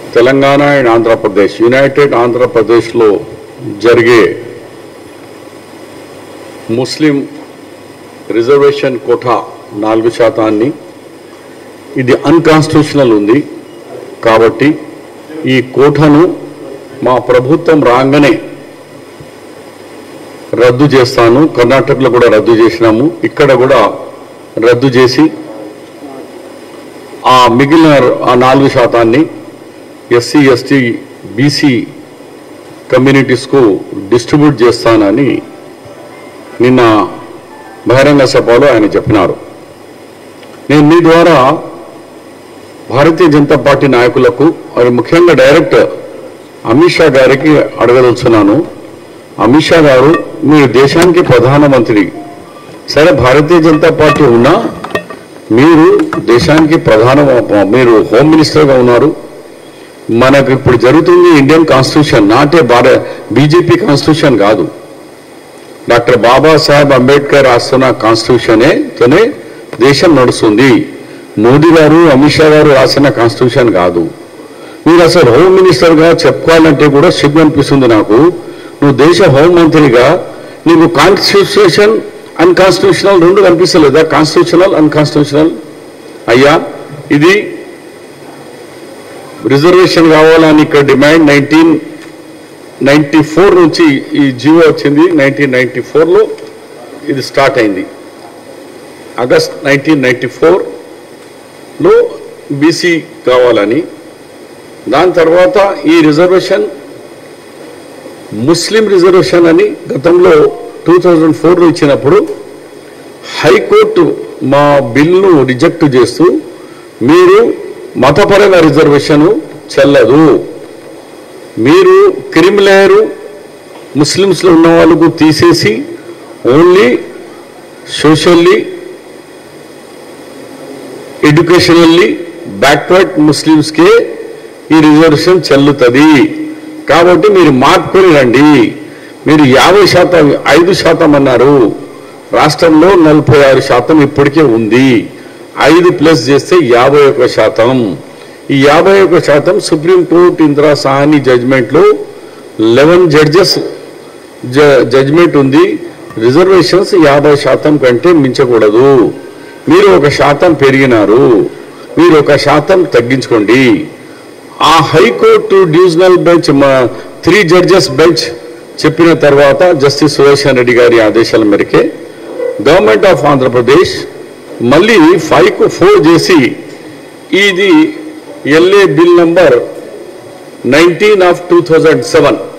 Telangana and Andhra Pradesh United ఆంధ్రప్రదేశ్లో జరిగే ముస్లిం reservation quota నాలుగు శాతాన్ని ఇది అన్కాన్స్టిట్యూషనల్ ఉంది కాబట్టి ఈ కోటాను మా ప్రభుత్వం రాగానే రద్దు చేస్తాను కర్ణాటకలో కూడా రద్దు చేసినాము ఇక్కడ కూడా రద్దు చేసి ఆ మిగిలిన ఆ నాలుగు శాతాన్ని ఎస్సీ ఎస్టీ బీసీ కమ్యూనిటీస్కు డిస్ట్రిబ్యూట్ చేస్తానని నిన్న బహిరంగ సభలో ఆయన చెప్పినారు నేను మీ ద్వారా భారతీయ జనతా పార్టీ నాయకులకు అది ముఖ్యంగా డైరెక్ట్ అమిత్ షా గారికి అడగదలుచున్నాను అమిత్ షా గారు మీరు దేశానికి ప్రధానమంత్రి సరే భారతీయ జనతా పార్టీ ఉన్నా మీరు దేశానికి ప్రధాన మీరు హోమ్ మినిస్టర్గా ఉన్నారు మనకు ఇప్పుడు జరుగుతుంది ఇండియన్ కాన్స్టిట్యూషన్ నాటే భారత బీజేపీ కాన్స్టిట్యూషన్ కాదు డాక్టర్ బాబాసాహెబ్ అంబేద్కర్ రాస్తున్న కాన్స్టిట్యూషనే తోనే దేశం నడుస్తుంది మోదీ గారు అమిత్ షా గారు రాసిన కాన్స్టిట్యూషన్ కాదు మీరు అసలు హోమ్ మినిస్టర్గా చెప్పుకోవాలంటే కూడా సిగ్గు అనిపిస్తుంది నాకు నువ్వు దేశ హోం మంత్రిగా నీకు కాన్స్టిట్యూషన్ అన్కాన్స్టిట్యూషనల్ రెండు కనిపిస్తలేదా కాన్స్టిట్యూషనల్ అన్కాన్స్టిట్యూషనల్ అయ్యా ఇది రిజర్వేషన్ కావాలని ఇక్కడ డిమాండ్ నైన్టీన్ నైన్టీ ఫోర్ నుంచి ఈ జీవో వచ్చింది నైన్టీన్ నైన్టీ ఫోర్లో ఇది స్టార్ట్ అయింది ఆగస్ట్ నైన్టీన్ నైన్టీ ఫోర్లో బీసీ కావాలని దాని తర్వాత ఈ రిజర్వేషన్ ముస్లిం రిజర్వేషన్ అని గతంలో టూ థౌజండ్ ఫోర్లో ఇచ్చినప్పుడు హైకోర్టు మా బిల్లును రిజెక్ట్ చేస్తూ మీరు మతపరమైన రిజర్వేషన్ చెల్లదు మీరు క్రిమిలేయరు ముస్లిమ్స్లో ఉన్న వాళ్ళకు తీసేసి ఓన్లీ సోషల్లీ ఎడ్యుకేషనల్లీ బ్యాక్వర్డ్ ముస్లిమ్స్కే ఈ రిజర్వేషన్ చెల్లుతుంది కాబట్టి మీరు మార్పుకొని రండి మీరు యాభై శాతం ఐదు శాతం అన్నారు రాష్ట్రంలో నలభై ఆరు శాతం ఇప్పటికే ఉంది ఐదు ప్లస్ చేస్తే యాభై ఒక శాతం ఈ యాభై ఒక శాతం సుప్రీంకోర్టు ఇందిరా సాహని జడ్జిమెంట్లో లెవెన్ జడ్జెస్ జడ్జిమెంట్ ఉంది రిజర్వేషన్స్ యాభై శాతం కంటే మించకూడదు మీరు ఒక శాతం పెరిగినారు మీరు ఒక శాతం తగ్గించుకోండి ఆ హైకోర్టు డివిజనల్ బెంచ్ మా త్రీ జడ్జెస్ బెంచ్ చెప్పిన తర్వాత జస్టిస్ సుదర్శన్ రెడ్డి గారి ఆదేశాల మేరకే గవర్నమెంట్ ఆఫ్ ఆంధ్రప్రదేశ్ మళ్ళీ ఫైవ్కు ఫోర్ చేసి ఇది LA bill number nineteen of two thousand seven